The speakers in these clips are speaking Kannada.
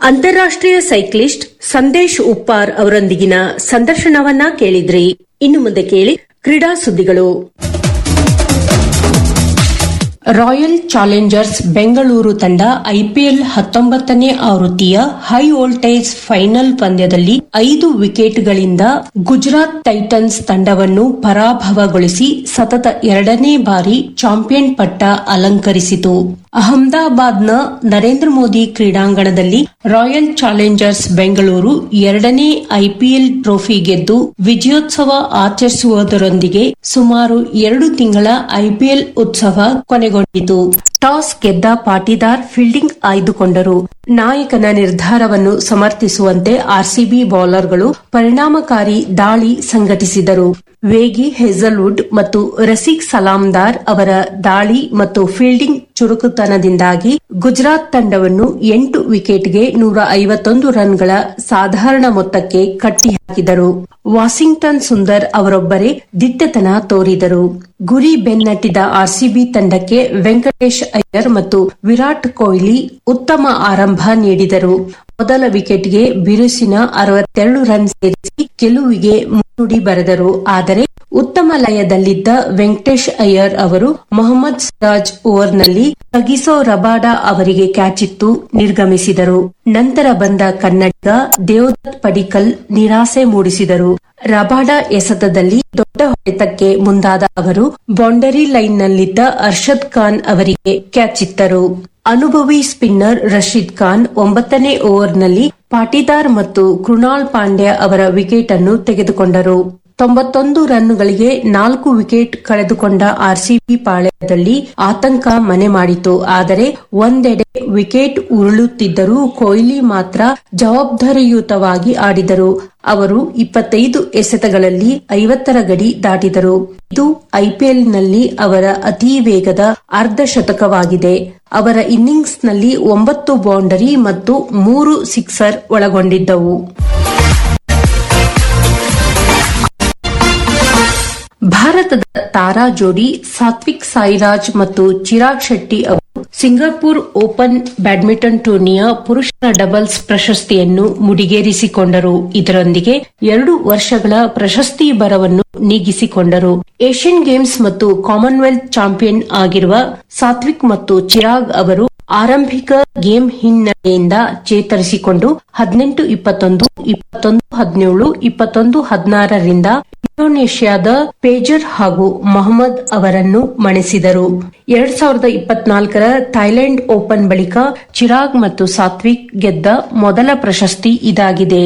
ಅಂತಾರಾಷ್ಟ್ರೀಯ ಸೈಕ್ಲಿಸ್ಟ್ ಸಂದೇಶ್ ಉಪ್ಪಾರ್ ಅವರೊಂದಿಗಿನ ಸಂದರ್ಶನವನ್ನ ಕೇಳಿದ್ರಿ ಇನ್ನು ಮುಂದೆ ಕೇಳಿ ಕ್ರೀಡಾ ಸುದ್ದಿಗಳು ರಾಯಲ್ ಚಾಲೆಂಜರ್ಸ್ ಬೆಂಗಳೂರು ತಂಡ ಐಪಿಎಲ್ ಹತ್ತೊಂಬತ್ತನೇ ಆವೃತ್ತಿಯ ಹೈ ವೋಲ್ಟೇಜ್ ಫೈನಲ್ ಪಂದ್ಯದಲ್ಲಿ ಐದು ವಿಕೆಟ್ಗಳಿಂದ ಗುಜರಾತ್ ಟೈಟನ್ಸ್ ತಂಡವನ್ನು ಪರಾಭವಗೊಳಿಸಿ ಸತತ ಎರಡನೇ ಬಾರಿ ಚಾಂಪಿಯನ್ ಪಟ್ಟ ಅಲಂಕರಿಸಿತು ಅಹಮದಾಬಾದ್ನ ನರೇಂದ್ರ ಮೋದಿ ಕ್ರೀಡಾಂಗಣದಲ್ಲಿ ರಾಯಲ್ ಚಾಲೆಂಜರ್ಸ್ ಬೆಂಗಳೂರು ಎರಡನೇ ಐಪಿಎಲ್ ಟ್ರೋಫಿ ಗೆದ್ದು ವಿಜಯೋತ್ಸವ ಆಚರಿಸುವುದರೊಂದಿಗೆ ಸುಮಾರು ಎರಡು ತಿಂಗಳ ಐಪಿಎಲ್ ಉತ್ಸವ ಕೊನೆಗೊಂಡಿತು ಟಾಸ್ ಗೆದ್ದ ಪಾಟಿದಾರ್ ಫೀಲ್ಡಿಂಗ್ ಆಯ್ದುಕೊಂಡರು ನಾಯಕನ ನಿರ್ಧಾರವನ್ನು ಸಮರ್ಥಿಸುವಂತೆ ಆರ್ಸಿಬಿ ಬೌಲರ್ಗಳು ಪರಿಣಾಮಕಾರಿ ದಾಳಿ ಸಂಘಟಿಸಿದರು ವೇಗಿ ಹೆಜಲ್ವುಡ್ ಮತ್ತು ರಸಿಕ್ ಸಲಾಂದಾರ್ ಅವರ ದಾಳಿ ಮತ್ತು ಫೀಲ್ಡಿಂಗ್ ಚುರುಕುತನದಿಂದಾಗಿ ಗುಜರಾತ್ ತಂಡವನ್ನು ಎಂಟು ವಿಕೆಟ್ಗೆ ನೂರ ಐವತ್ತೊಂದು ರನ್ಗಳ ಸಾಧಾರಣ ಮೊತ್ತಕ್ಕೆ ಕಟ್ಟಿಹಾಕಿದರು ವಾಷಿಂಗ್ಟನ್ ಸುಂದರ್ ಅವರೊಬ್ಬರೇ ದಿಟ್ಟತನ ತೋರಿದರು ಗುರಿ ಬೆನ್ನಟ್ಟಿದ ಆರ್ಸಿಬಿ ತಂಡಕ್ಕೆ ವೆಂಕಟೇಶ್ ಅಯ್ಯರ್ ಮತ್ತು ವಿರಾಟ್ ಕೊಹ್ಲಿ ಉತ್ತಮ ಆರಂಭ ನೀಡಿದರು ಮೊದಲ ವಿಕೆಟ್ಗೆ ಬಿರುಸಿನ ಅರವತ್ತೆರಡು ರನ್ ಸೇರಿಸಿ ಗೆಲುವಿಗೆ ಮುನ್ನುಡಿ ಬರೆದರು ಆದರೆ ಉತ್ತಮ ಲಯದಲ್ಲಿದ್ದ ವೆಂಕಟೇಶ್ ಅಯ್ಯರ್ ಅವರು ಮೊಹಮ್ಮದ್ ಸಿರಾಜ್ ಓವರ್ನಲ್ಲಿ ತಗಿಸೋ ರಬಾಡಾ ಅವರಿಗೆ ಕ್ಯಾಚಿತ್ತು ನಿರ್ಗಮಿಸಿದರು ನಂತರ ಬಂದ ಕನ್ನಡಿಗ ದೇವದತ್ ಪಡಿಕಲ್ ನಿರಾಸೆ ಮೂಡಿಸಿದರು ರಬಾಡಾ ಎಸೆತದಲ್ಲಿ ದೊಡ್ಡ ಹೊಡೆತಕ್ಕೆ ಮುಂದಾದ ಅವರು ಬೌಂಡರಿ ಲೈನ್ನಲ್ಲಿದ್ದ ಅರ್ಷದ್ ಖಾನ್ ಅವರಿಗೆ ಕ್ಯಾಚಿತ್ತರು ಅನುಭವಿ ಸ್ಪಿನ್ನರ್ ರಶೀದ್ ಖಾನ್ ಒಂಬತ್ತನೇ ಓವರ್ನಲ್ಲಿ ಪಾಟಿದಾರ್ ಮತ್ತು ಕೃಣಾಲ್ ಪಾಂಡ್ಯ ಅವರ ವಿಕೆಟ್ ಅನ್ನು ತೆಗೆದುಕೊಂಡರು ತೊಂಬತ್ತೊಂದು ರನ್ನುಗಳಿಗೆ ನಾಲ್ಕು ವಿಕೆಟ್ ಕಳೆದುಕೊಂಡ ಆರ್ಸಿಬಿ ಪಾಳ್ಯದಲ್ಲಿ ಆತಂಕ ಮನೆ ಮಾಡಿತು ಆದರೆ ಒಂದೆಡೆ ವಿಕೆಟ್ ಉರುಳುತ್ತಿದ್ದರೂ ಕೊಹ್ಲಿ ಮಾತ್ರ ಜವಾಬ್ದಾರಿಯುತವಾಗಿ ಆಡಿದರು ಅವರು ಇಪ್ಪತ್ತೈದು ಎಸೆತಗಳಲ್ಲಿ ಐವತ್ತರ ಗಡಿ ದಾಟಿದರು ಇದು ಐಪಿಎಲ್ನಲ್ಲಿ ಅವರ ಅತಿ ವೇಗದ ಅರ್ಧ ಶತಕವಾಗಿದೆ ಅವರ ಇನ್ನಿಂಗ್ಸ್ನಲ್ಲಿ ಒಂಬತ್ತು ಬೌಂಡರಿ ಮತ್ತು ಮೂರು ಸಿಕ್ಸರ್ ಒಳಗೊಂಡಿದ್ದವು ಭಾರತದ ತಾರಾ ಜೋಡಿ ಸಾತ್ವಿಕ್ ಸಾಯಿರಾಜ್ ಮತ್ತು ಚಿರಾಗ್ ಶೆಟ್ಟಿ ಅವರು ಸಿಂಗಾಪುರ್ ಓಪನ್ ಬ್ಯಾಡ್ಮಿಂಟನ್ ಟೂರ್ನಿಯ ಪುರುಷರ ಡಬಲ್ಸ್ ಪ್ರಶಸ್ತಿಯನ್ನು ಮುಡಿಗೇರಿಸಿಕೊಂಡರು ಇದರೊಂದಿಗೆ ಎರಡು ವರ್ಷಗಳ ಪ್ರಶಸ್ತಿ ಬರವನ್ನು ನೀಗಿಸಿಕೊಂಡರು ಏಷ್ಯನ್ ಗೇಮ್ಸ್ ಮತ್ತು ಕಾಮನ್ವೆಲ್ತ್ ಚಾಂಪಿಯನ್ ಆಗಿರುವ ಸಾತ್ವಿಕ್ ಮತ್ತು ಚಿರಾಗ್ ಅವರು ಆರಂಭಿಕ ಗೇಮ್ ಹಿನ್ನೆಲೆಯಿಂದ ಚೇತರಿಸಿಕೊಂಡು ಹದಿನೆಂಟು ಇಪ್ಪತ್ತೊಂದು ಇಪ್ಪತ್ತೊಂದು ಹದಿನೇಳು ಇಪ್ಪತ್ತೊಂದು ಹದಿನಾರರಿಂದ ಇಂಡೋನೇಷ್ಯಾದ ಪೇಜರ್ ಹಾಗೂ ಮೊಹಮ್ಮದ್ ಅವರನ್ನು ಮಣಿಸಿದರು ಎರಡ್ ಸಾವಿರದ ಇಪ್ಪತ್ನಾಲ್ಕರ ಥೈಲ್ಯಾಂಡ್ ಓಪನ್ ಬಳಿಕ ಚಿರಾಗ್ ಮತ್ತು ಸಾತ್ವಿಕ್ ಗೆದ್ದ ಮೊದಲ ಪ್ರಶಸ್ತಿ ಇದಾಗಿದೆ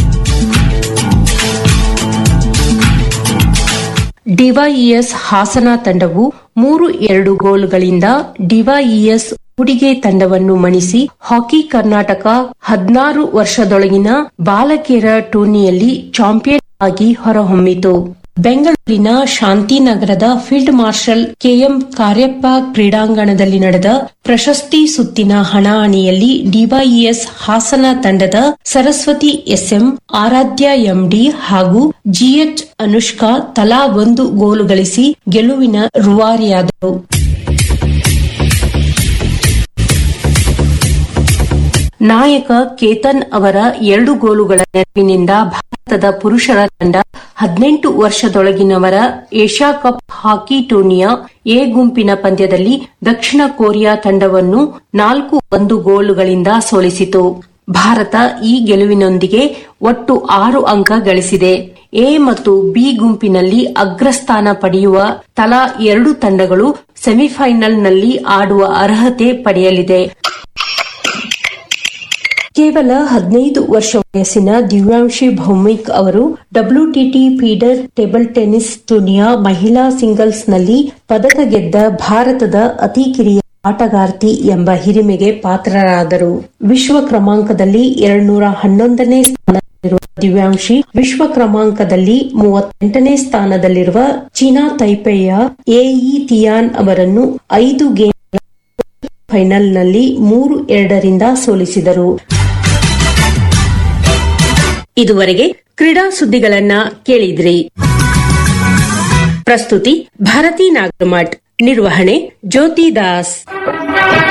ಡಿವೈಇಎಸ್ ಹಾಸನ ತಂಡವು ಮೂರು ಎರಡು ಗೋಲುಗಳಿಂದ ಡಿವೈಇಎಸ್ ಹುಡುಗೆ ತಂಡವನ್ನು ಮಣಿಸಿ ಹಾಕಿ ಕರ್ನಾಟಕ ಹದಿನಾರು ವರ್ಷದೊಳಗಿನ ಬಾಲಕಿಯರ ಟೂರ್ನಿಯಲ್ಲಿ ಚಾಂಪಿಯನ್ ಆಗಿ ಹೊರಹೊಮ್ಮಿತು ಬೆಂಗಳೂರಿನ ಶಾಂತಿನಗರದ ಫೀಲ್ಡ್ ಮಾರ್ಷಲ್ ಕೆಎಂ ಕಾರ್ಯಪ್ಪ ಕ್ರೀಡಾಂಗಣದಲ್ಲಿ ನಡೆದ ಪ್ರಶಸ್ತಿ ಸುತ್ತಿನ ಹಣಾಹಣಿಯಲ್ಲಿ ಡಿವೈಇಎಸ್ ಹಾಸನ ತಂಡದ ಸರಸ್ವತಿ ಎಸ್ಎಂ ಆರಾಧ್ಯ ಎಂಡಿ ಹಾಗೂ ಜಿಎಚ್ ಅನುಷ್ಕಾ ತಲಾ ಒಂದು ಗೋಲು ಗಳಿಸಿ ಗೆಲುವಿನ ರೂವಾರಿಯಾದರು ನಾಯಕ ಕೇತನ್ ಅವರ ಎರಡು ಗೋಲುಗಳ ನೆರವಿನಿಂದ ಭಾರತದ ಪುರುಷರ ತಂಡ ಹದಿನೆಂಟು ವರ್ಷದೊಳಗಿನವರ ಏಷ್ಯಾ ಕಪ್ ಹಾಕಿ ಟೂರ್ನಿಯ ಎ ಗುಂಪಿನ ಪಂದ್ಯದಲ್ಲಿ ದಕ್ಷಿಣ ಕೊರಿಯಾ ತಂಡವನ್ನು ನಾಲ್ಕು ಒಂದು ಗೋಲುಗಳಿಂದ ಸೋಲಿಸಿತು ಭಾರತ ಈ ಗೆಲುವಿನೊಂದಿಗೆ ಒಟ್ಟು ಆರು ಅಂಕ ಗಳಿಸಿದೆ ಎ ಮತ್ತು ಬಿ ಗುಂಪಿನಲ್ಲಿ ಅಗ್ರಸ್ಥಾನ ಪಡೆಯುವ ತಲಾ ಎರಡು ತಂಡಗಳು ಸೆಮಿಫೈನಲ್ನಲ್ಲಿ ಆಡುವ ಅರ್ಹತೆ ಪಡೆಯಲಿದೆ ಕೇವಲ ಹದಿನೈದು ವರ್ಷ ವಯಸ್ಸಿನ ದಿವ್ಯಾಂಶಿ ಭೌಮಿಕ್ ಅವರು ಡಬ್ಲ್ಯೂಟಿಟಿ ಫೀಡರ್ ಟೇಬಲ್ ಟೆನ್ನಿಸ್ ಟೂರ್ನಿಯ ಮಹಿಳಾ ಸಿಂಗಲ್ಸ್ನಲ್ಲಿ ಪದಕ ಗೆದ್ದ ಭಾರತದ ಅತಿ ಕಿರಿಯ ಆಟಗಾರ್ತಿ ಎಂಬ ಹಿರಿಮೆಗೆ ಪಾತ್ರರಾದರು ವಿಶ್ವ ಕ್ರಮಾಂಕದಲ್ಲಿ ಎರಡ್ನೂರ ಹನ್ನೊಂದನೇ ಸ್ಥಾನದಲ್ಲಿರುವ ದಿವ್ಯಾಂಶಿ ವಿಶ್ವ ಕ್ರಮಾಂಕದಲ್ಲಿ ಮೂವತ್ತೆಂಟನೇ ಸ್ಥಾನದಲ್ಲಿರುವ ಚೀನಾ ತೈಪೆಯ ಎಇ ತಿಯಾನ್ ಅವರನ್ನು ಐದು ಗೇಮ್ ಫೈನಲ್ನಲ್ಲಿ ಮೂರು ಎರಡರಿಂದ ಸೋಲಿಸಿದರು ಇದುವರೆಗೆ ಕ್ರೀಡಾ ಸುದ್ದಿಗಳನ್ನ ಕೇಳಿದ್ರಿ ಪ್ರಸ್ತುತಿ ಭಾರತಿ ನಾಗಮಠ್ ನಿರ್ವಹಣೆ ಜ್ಯೋತಿ ದಾಸ್